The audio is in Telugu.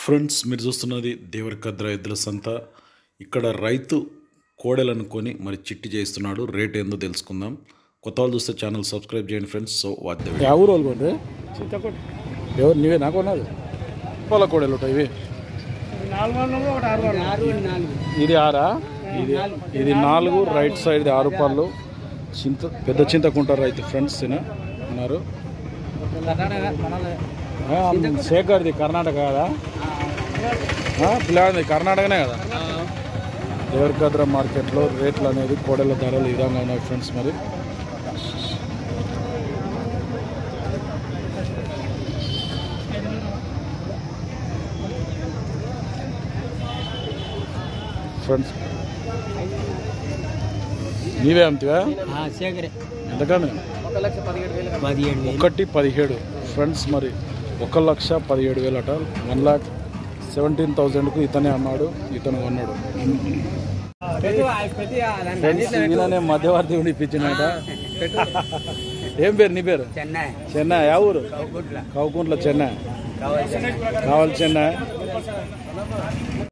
ఫ్రెండ్స్ మీరు చూస్తున్నది దేవరకద్ర ఎద్దుల సంత ఇక్కడ రైతు కోడెలను కొని మరి చిట్టి చేస్తున్నాడు రేట్ ఏందో తెలుసుకుందాం కొత్త వాళ్ళు చూస్తే ఛానల్ సబ్స్క్రైబ్ చేయండి ఫ్రెండ్స్ సో వాచ్ ద యా ఊరు వాళ్ళు కొండ్రి ఎవరు నీవే నాకు ఉన్నది పొల కోడలు ఉంటాయి ఇవి ఇది ఆరా ఇది ఇది నాలుగు రైట్ సైడ్ ఆరు పళ్ళు చింత పెద్ద చింతకుంటారు రైతు ఫ్రెండ్స్ తిన ఉన్నారు ఆ, శేఖర్ది కర్ణాటక కదా ఆ, పిల్లాడిది కర్ణాటకనే కదా దేవరకద్ర మార్కెట్లో రేట్లు అనేది కోడల ధరలు ఈ విధంగా ఉన్నాయి ఫ్రెండ్స్ మరి ఫ్రెండ్స్ నీవే అమ్ముతావా శేఖరే ఎంతకన్నా ఒక లక్ష పదిహేడు వేలు పదిహేడు వేలు ఒకటి పదిహేడు ఫ్రెండ్స్ మరి ఒక లక్ష పదిహేడు వేలు అట వన్ లాక్ సెవెంటీన్ థౌజండ్కు ఇతనే అమ్మాడు ఇతను కొన్నాడు ఫ్రెండ్స్ ఈయననే మధ్యవర్తి ఉండి ఇప్పించినట ఏం పేరు నీ పేరు చెన్నై చెన్నై యా ఊరు గుడ్ల కౌకుంట్ల చెన్నై కావాలి కావాలి చెన్నై